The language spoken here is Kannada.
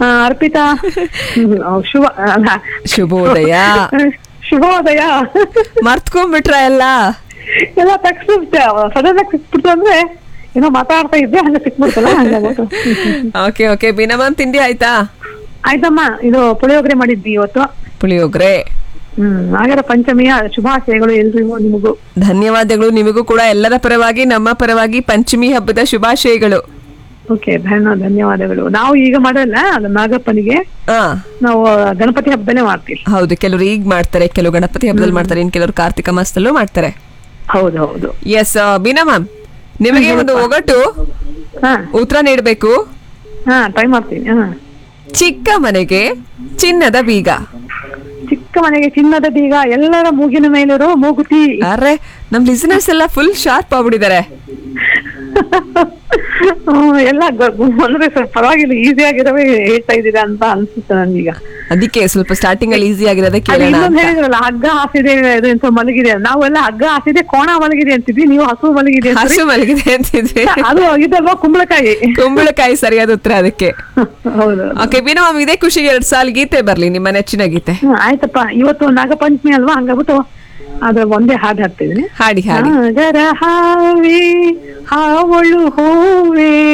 ಆ, ಅರ್ಪಿತಾ ಹ್ಮ್, ಆ, ಶುಭ ಅಲ್ಲ, ಶುಭೋದಯ ಶುಭೋದಯ ಮರ್ತ್ಕೊಂಡ್ಬಿಟ್ರ ಎಲ್ಲ ಎಲ್ಲ ತಕ್ಷಣ ಸಡನ್ ಆಗಿ ಸಿಕ್ಬಿಡ್ತು ಅಂದ್ರೆ ಏನೋ ಮಾತಾಡ್ತಾ ಇದ್ದೆ ಹಂಗ ಸಿಕ್ಬಿಡ್ತಲ್ಲ ಹಂಗಾಗ್ಬಿಟ್ಟು ಓಕೆ ಓಕೆ ಬಿನಮನ್ ತಿಂಡಿ ಆಯ್ತಾ ಆಯ್ತಮ್ಮ ಇದು ಪುಳಿಯೋಗರೆ ಮಾಡಿದ್ವಿ ಇವತ್ತು ಪುಳಿಯೋಗ್ರೆ ಹ್ಮ್ ನಾಗರ ಪಂಚಮಿಯ ಶುಭಾಶಯಗಳು ಎಲ್ರಿಗೂ ನಿಮಗೂ ಧನ್ಯವಾದಗಳು ನಿಮಗೂ ಕೂಡ ಎಲ್ಲರ ಪರವಾಗಿ ನಮ್ಮ ಪರವಾಗಿ ಪಂಚಮಿ ಹಬ್ಬದ ಶುಭಾಶಯಗಳು ಓಕೆ ಧನ್ಯ ಧನ್ಯವಾದಗಳು ನಾವು ಈಗ ಮಾಡಲ್ಲ ಅದು ನಾಗಪ್ಪನಿಗೆ ಹಾ ನಾವು ಗಣಪತಿ ಹಬ್ಬದಲ್ಲೇ ಮಾಡ್ತೀವಿ ಹೌದು ಕೆಲವರು ಈಗ ಮಾಡ್ತಾರೆ ಕೆಲವು ಗಣಪತಿ ಹಬ್ಬದಲ್ಲಿ ಮಾಡ್ತಾರೆ ಇನ್ ಕೆಲವರು ಕಾರ್ತಿಕ ಮಾಸದಲ್ಲೂ ಮಾಡ್ತಾರೆ ಹೌದು ಹೌದು ಎಸ್ ಬೀನಾ ಮ್ಯಾಮ್ ನಿಮಗೆ ಒಂದು ಒಗಟು ಹಾ ಉತ್ತರ ನೀಡಬೇಕು ಹಾ ಟ್ರೈ ಮಾಡ್ತೀನಿ ಹಾ ಚಿಕ್ಕ ಮನೆಗೆ ಚಿನ್ನದ ಬೀಗ ಚಿಕ್ಕ ಮನೆಗೆ ಚಿನ್ನದ ಬೀಗ ಎಲ್ಲರ ಮೂಗಿನ ಮೇಲಿರೋ ಮೂಗುತಿ ಅರೆ ನಮ್ ಲಿಸನರ್ಸ್ ಎಲ್ಲ ಫುಲ್ ಶಾರ್ಪ್ ಆಗ್ಬಿಟ್ಟಿದ್ದಾರೆ ಹ್ಮ್, ಎಲ್ಲ ಗ- ಅಂದ್ರೆ ಸ್ವಲ್ಪ ಪರವಾಗಿಲ್ಲ ಈಸಿ ಆಗಿರವೇ ಹೇಳ್ತಾ ಇದ್ದೀರಾ ಅಂತ ಅನ್ಸುತ್ತೆ ನನ್ಗೀಗ ಅದಕ್ಕೆ ಸ್ವಲ್ಪ ಸ್ಟಾರ್ಟಿಂಗ್ ಅಲ್ಲಿ ಈಸಿ ಆಗಿರೋದೇ ಅದು ಕೇಳೋಣ ಇನ್ನೊಂದು ಅಂತ. ಹೇಳಿದ್ರಲ್ಲ ಹಗ್ಗ ಹಾಸಿದೆ ಇದು ಎಂತ ಮಲಗಿದೆ ನಾವೆಲ್ಲ ಹಗ್ಗ ಹಾಸಿದೆ ಕೋಣ ಮಲಗಿದೆ ಅಂತಿದ್ವಿ ನೀವು ಹಸು ಮಲಗಿದೆ ಅಂತೀರಿ. ಹಸು ಮಲಗಿದೆ ಅಂತಿದ್ವಿ ಅದು ಇದಲ್ವಾ ಕುಂಬಳಕಾಯಿ ಕುಂಬಳಕಾಯಿ ಸರಿಯಾದ ಉತ್ತರ ಅದಕ್ಕೆ ಹೌದು ಓಕೆ ಬೀನಾ ಮ್ಯಾಮ್ ಇದೇ ಖುಷಿಗೆ ಎರಡ್ ಸಾಲ್ ಗೀತೆ ಬರ್ಲಿ ನಿಮ್ಮ ನೆಚ್ಚಿನ ಗೀತೆ ಹ್ಮ್, ಆಯ್ತಪ್ಪ ಇವತ್ತು ನಾಗಪಂಚಮಿ ಅಲ್ವಾ ಹಂಗಾಗ್ಬಿಟ್ಟು ಅದ್ರ ಒಂದೇ ಹಾಡು ಹಾಡ್ತಿದ್ದೀನಿ ಹಾಡಿ ಹಾಡಿ ನಾಗರ ಹಾವಿ ಹಾವಳು ಹೂವೆ